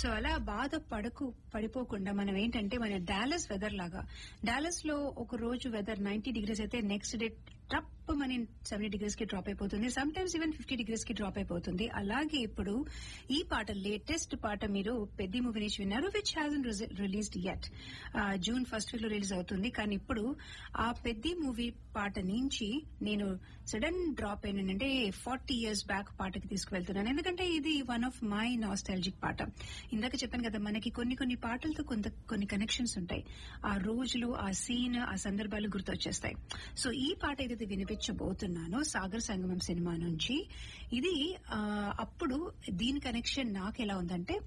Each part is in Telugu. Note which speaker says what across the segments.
Speaker 1: సో అలా బాధ పడకు పడిపోకుండా మనం ఏంటంటే మన డాలస్ వెదర్ లాగా డాలస్ లో ఒక రోజు వెదర్ నైన్టీ డిగ్రీస్ అయితే నెక్స్ట్ డే టప్ మన సెవెంటీ డిగ్రీస్ కి డ్రాప్ అయిపోతుంది sometimes even fifty degrees కి డ్రాప్ అయిపోతుంది అలాగే ఇప్పుడు ఈ పాట లేటెస్ట్ పాట మీరు పెద్ద మూవీ నుంచి విన్నారు which hasn't released yet June first week లో రిలీజ్ అవుతుంది కానీ ఇప్పుడు ఆ పెద్ద మూవీ పాట నుంచి నేను సడన్ డ్రాప్ అయినంటే ఫార్టీ ఇయర్స్ బ్యాక్ పాటకి తీసుకువెళ్తున్నాను ఎందుకంటే ఇది వన్ ఆఫ్ మై నాస్టాలజిక్ పాట ఇందాక చెప్పాను కదా మనకి కొన్ని కొన్ని పాటలతో కొంత కొన్ని కనెక్షన్స్ ఉంటాయి ఆ రోజులు ఆ సీన్ ఆ సందర్భాలు గుర్తొచ్చేస్తాయి సో ఈ పాట ఏదైతే వినిపించబోతున్నానో సాగర్ సంగమం సినిమా నుంచి ఇది ఆ, అప్పుడు దీని కనెక్షన్ నాకు ఎలా ఉందంటే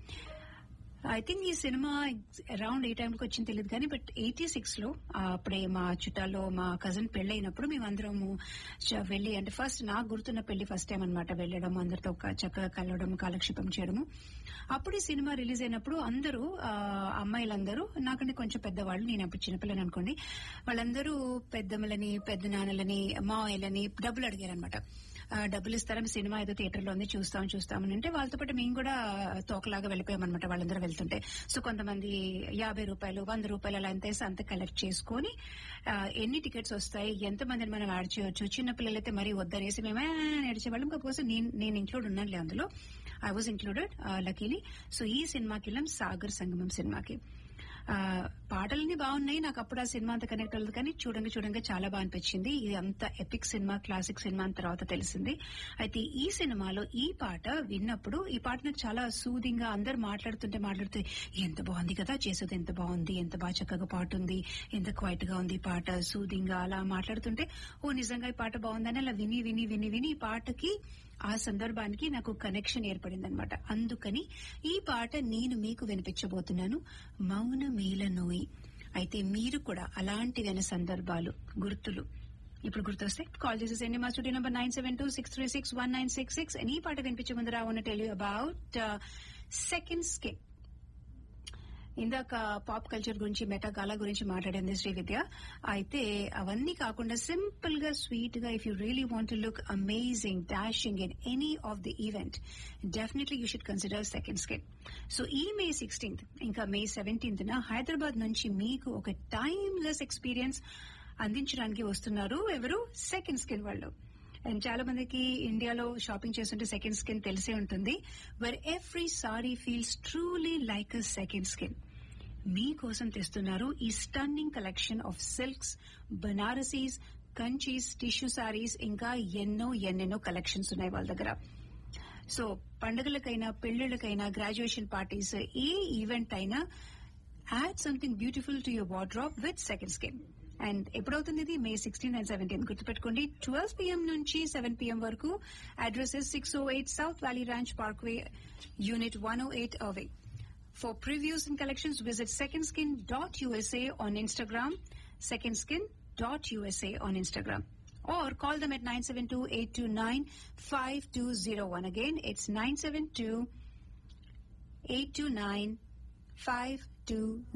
Speaker 1: ఐ థింక్ ఈ సినిమా అరౌండ్ ఏ టైంకి వచ్చింది తెలియదు కానీ బట్ ఎయిటీ సిక్స్ లో ఆ, అప్పుడే మా చుట్టాల్లో మా కజిన్ పెళ్లి అయినప్పుడు మేమందరము చ- వెళ్ళి అంటే ఫస్ట్ నాకు గుర్తున్న పెళ్లి ఫస్ట్ టైం అనమాట వెళ్ళడం అందరితో ఒక చక్కగా కలవడం కాలక్షేపం చేయడము అప్పుడు ఈ సినిమా రిలీజ్ అయినప్పుడు అందరూ ఆ, అమ్మాయిలందరూ నాకంటే కొంచెం పెద్దవాళ్ళు నేను అప్పుడు చిన్నపిల్లని అనుకోండి వాళ్ళందరూ పెద్దమ్మలని పెద్ద నాన్నలని మావయ్యలని డబ్బులు అడిగారు అనమాట డబ్బులు ఇస్తారని సినిమా ఏదో థియేటర్ లో ఉంది చూస్తాం చూస్తామని అంటే వాళ్ళతో పాటు మేము కూడా తోకలాగా వెళ్ళిపోయామన్నమాట వాళ్ళందరూ వెళ్తుంటే సో కొంతమంది యాభై రూపాయలు వంద రూపాయలు అలా ఎంత వేసి అంత కలెక్ట్ చేసుకొని ఆ, ఎన్ని టికెట్స్ వస్తాయి ఎంత మందిని మనం యాడ్ చేయొచ్చు చిన్న పిల్లలైతే మరీ వద్దనేసి మేమే నడిచేవాళ్ళం కాకపోతే నేను నేను ఇంక్లూడ్ ఉన్నానులే అందులో I was included luckily so ఈ సినిమాకి వెళ్ళాం సాగర్ సంగమం సినిమాకి ఆ, పాటలన్నీ బాగున్నాయి నాకు అప్పుడు ఆ సినిమా అంత కనెక్ట్ అవ్వలేదు కానీ చూడంగా చూడంగా చాలా బాగా అనిపించింది ఇది అంత ఎపిక్ సినిమా క్లాసిక్ సినిమా అని తర్వాత తెలిసింది అయితే ఈ సినిమాలో ఈ పాట విన్నప్పుడు ఈ పాట నాకు చాలా సూదింగ్ గా అందరు మాట్లాడుతుంటే మాట్లాడుతూ ఎంత బాగుంది కదా చేసేది ఎంత బాగుంది ఎంత బాగా చక్కగా పాట ఉంది ఎంత క్వైట్ గా ఉంది ఈ పాట సూదింగ్ గా అలా మాట్లాడుతుంటే ఓ నిజంగా ఈ పాట బాగుందని అలా విని విని విని విని ఈ పాటకి ఆ సందర్భానికి నాకు కనెక్షన్ ఏర్పడింది అనమాట అందుకని ఈ పాట నేను మీకు వినిపించబోతున్నాను మౌన మేల నోయి అయితే మీరు కూడా అలాంటివైన సందర్భాలు గుర్తులు ఇప్పుడు గుర్తొస్తే కాల్ చేసేసండి మా studio number nine seven two six three six one nine six six ఈ పాట వినిపించే ముందు రావున్న tell you about second skin ఇందాక పాప్ కల్చర్ గురించి మెటాగాలా గురించి మాట్లాడింది శ్రీ విద్య అయితే అవన్నీ కాకుండా సింపుల్ గా స్వీట్ గా if you really want look amazing dashing in any of the event definitely you should consider second skin so ఈ మే సిక్స్టీన్త్ ఇంకా మే సెవెంటీన్త్ న హైదరాబాద్ నుంచి మీకు ఒక టైమ్లెస్ ఎక్స్పీరియన్స్ అందించడానికి వస్తున్నారు ఎవరు సెకండ్ స్కిన్ వాళ్ళు అండ్ చాలా మందికి ఇండియాలో షాపింగ్ చేస్తుంటే సెకండ్ స్కిన్ తెలిసే ఉంటుంది where every saree feels truly like a second skin మీకోసం తెస్తున్నారు ఈ stunning collection of silks Banarasis Kanchis tissue sarees ఇంకా ఎన్నో ఎన్నెన్నో కలెక్షన్స్ ఉన్నాయి వాళ్ళ దగ్గర సో పండుగలకైనా పెళ్లిళ్ళకైనా గ్రాడ్యుయేషన్ పార్టీస్ ఏ ఈవెంట్ అయినా add something beautiful to your wardrobe with second skin and ఎప్పుడవుతుంది ఇది మే సిక్స్టీన్ అండ్ సెవెంటీన్ గుర్తుపెట్టుకోండి ట్వెల్వ్ పిఎం నుంచి సెవెన్ పిఎం వరకు address six O eight south valley ranch parkway unit one O eight away For previews and collections, visit secondskin.usa on Instagram, secondskin.usa on Instagram. Or call them at 972-829-5201. Again, it's 972-829-5201.